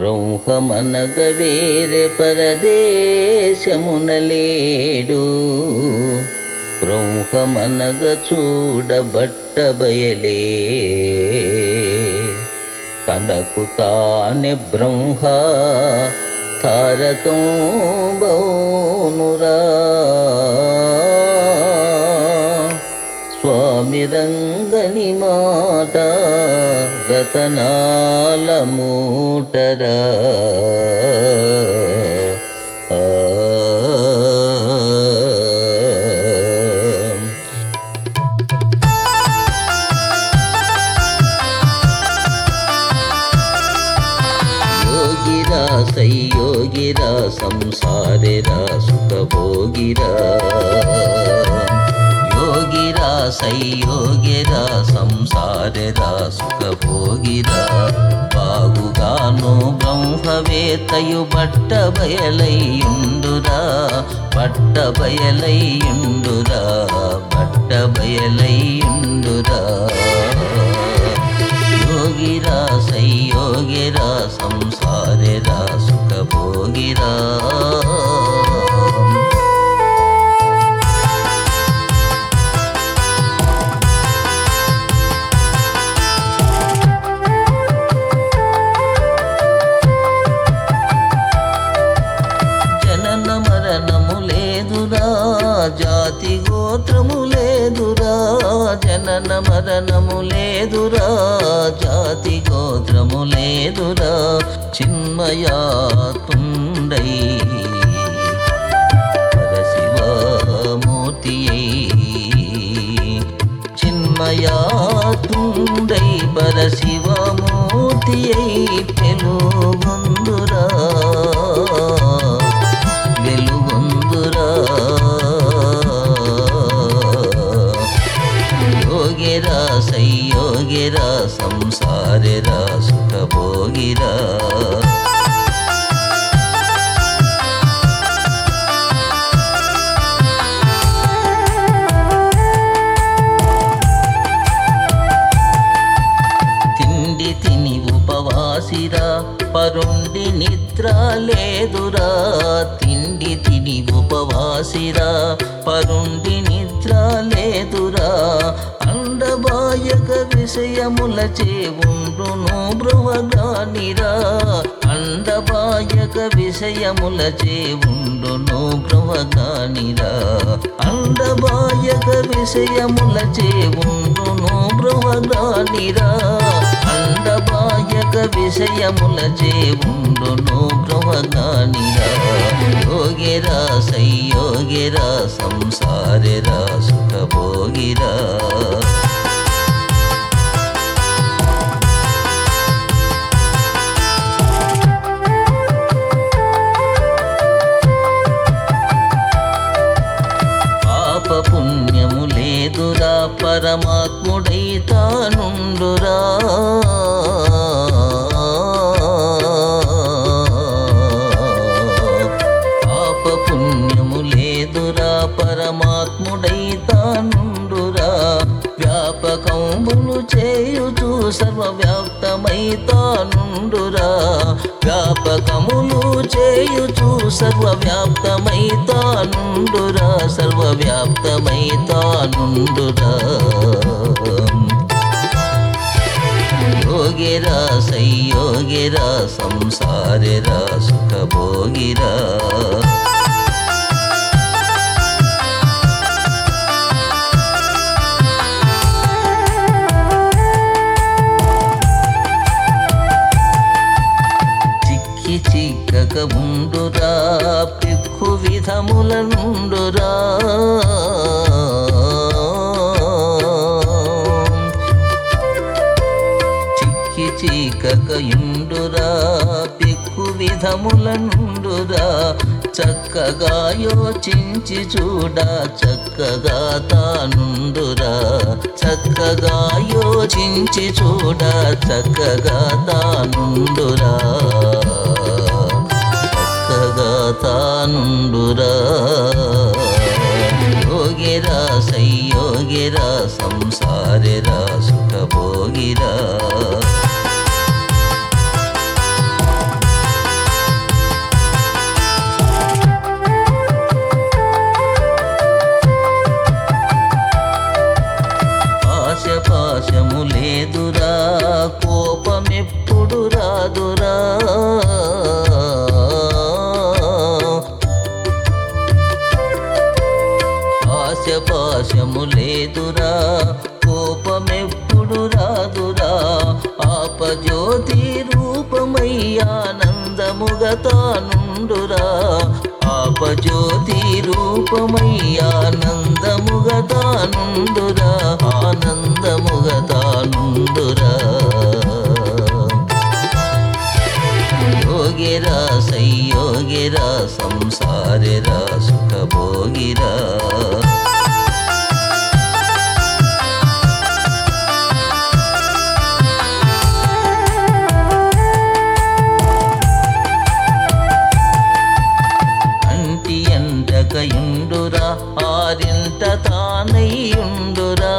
బ్రహ్మనగ వేరే పరదేశమునలేడు బ్రహ్మనగ చూడబట్ట బయలే తనకు తానే బ్రహ్మ తారకం బౌనురా స్వామి రంగని మాట రతనాల మూటరా ఆ ಯೋಗಿರ ಸಂಯೋಗಿರ ಸಂಸಾರಿರ ಸುಖ ಭೋಗಿರ ಯೋಗಿರ ಸಂಯೋಗಿರ ಸಂಸಾರಿರ ಸುಖ ಭೋಗಿರ బాగుగాను బ్రహ్మవేత్తయు బట్ట బయలయ్యుండురా బట్ట బయలయ్యుండురా బట్ట బయలయ్యుండురా యోగిరా సంయోగిరా సంసారిరా సుఖ భోగిరా జనన మరణము లేదురా జాతి గోత్రము లేదురా జనన మరణము లేదురా జాతి గోత్రము లేదురా చిన్మయాతుండై పరశివమూర్తి చిన్మయాతుండై పరశివమూర్తి పెలుగొందురా వెలుగొందురా యోగిరా సంయోగిరా సంసారిరా సుఖ భోగిరా తిండి తిని ఉపవాసిరా పరుండి నిద్ర లేదురా తిండి తిని ఉపవాసిరా పరుండి నిద్ర లేదురా అండబాయక విషయముల చేవుండును బృహగానిరా అండబాయక విషయముల చేవుండును బృహగానిరా అండబాయక విషయముల చేవుండును బృహగానిరా అండబాయక విషయముల చేవుండును బృహగానిరా యోగిరా సంయోగిరా సంసారిరా సుఖ భోగిరా పాప పుణ్యము లేదురా పరమాత్ముడై తానుండురా పాప పుణ్యము లేదురా పరమాత్ముడై తానుండురా వ్యాపకంబులు చేయుచు సర్వవ్యాప్తమై తానుండురా వ్యాపకములు చేయుచు సర్వవ్యాప్తమై తానుండురా సర్వవ్యాప్తమై తానుండురా యోగిరా సంయోగిరా సంసారిరా సుఖ భోగిరా చిక్కి చిక్కక ఉండురా పిక్కు విధముల నుండురా చిక్కి చీకక యుండురా పిక్కు విధముల నుండురా చక్కగా యోచించి చూడ చక్కగా తానుండురా చక్కగా యోచించి చూడ చక్కగా తానుండురా చక్కగా తానుండురా యోగిరా సంయోగిరా సంసారిరా సుఖ భోగిరా ఆనందముగా తానుండురా ఆపజ్యోతి రూపమై ఆనందముగా తానుండురా ఆనందముగా తానుండురా ಯೋಗಿರ ಸಂಯೋಗಿರ ಸಂಸಾರಿರ ಸುಖ ಭೋಗಿರ అంటి ఎండకయుండురా ఆరింట తానయ్యుండురా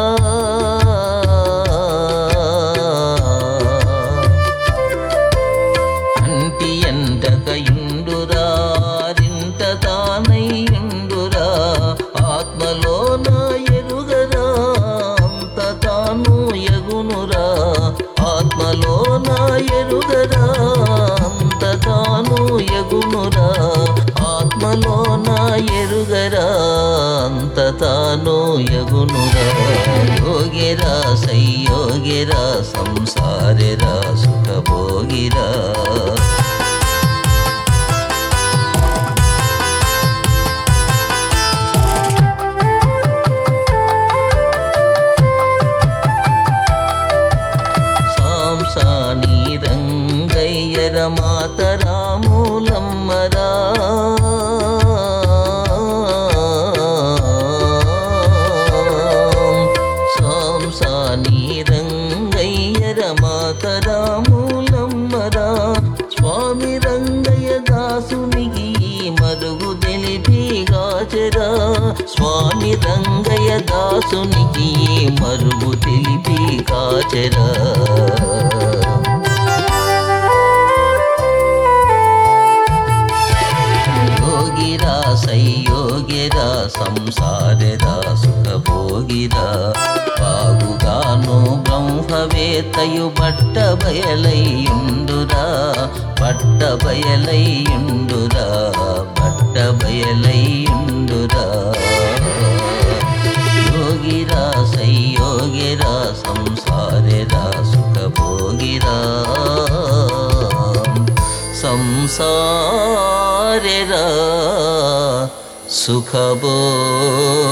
అంటి ఎండకయుండురా ఆరింట తానయ్యుండురా ఆత్మలో నా ఎరుగరా అంత తాను ఎగునురా ఆత్మలో నా ఎరుగరా అంత తాను ఎగునురా ఆత్మలో నా ఎరుగరా అంత తాను ఎగునురా యోగిరా సయ్యోగిరా సంసారిరా సుఖభోగిరా సాంసాని రంగయ్యర మాతరామూలమ్మరా సాంసాని రంగయ్యర మాతరామూలమ్మరా స్వామి రంగయ్య దాసునికి మరుగు తెలిపిగాచరా స్వామి రంగయ్య దాసునికి మరుగు తెలిపి కాచరా ಯೋಗಿರ ಸೈಯೋಗಿರ ಸಂಸಾರದ ಸುಖ ಭೋಗಿರ ಬಾಗುಗಾನು ಬ್ರಹ್ಮವೇತ್ತಯು ಬಟ್ಟ ಬಯಲೈಯುಂಡುರ ಬಟ್ಟ ಬಯಲೈಯುಂಡುರ ಬಟ್ಟ ಬಯಲೈಯುಂಡುರ ಯೋಗಿರ ಸೈಯೋಗಿರ ಸಂಸಾರದ ಸುಖ ಭೋಗಿರ ಸಂಸಾರೆರ ಸುಖ ಭೋಗಿರ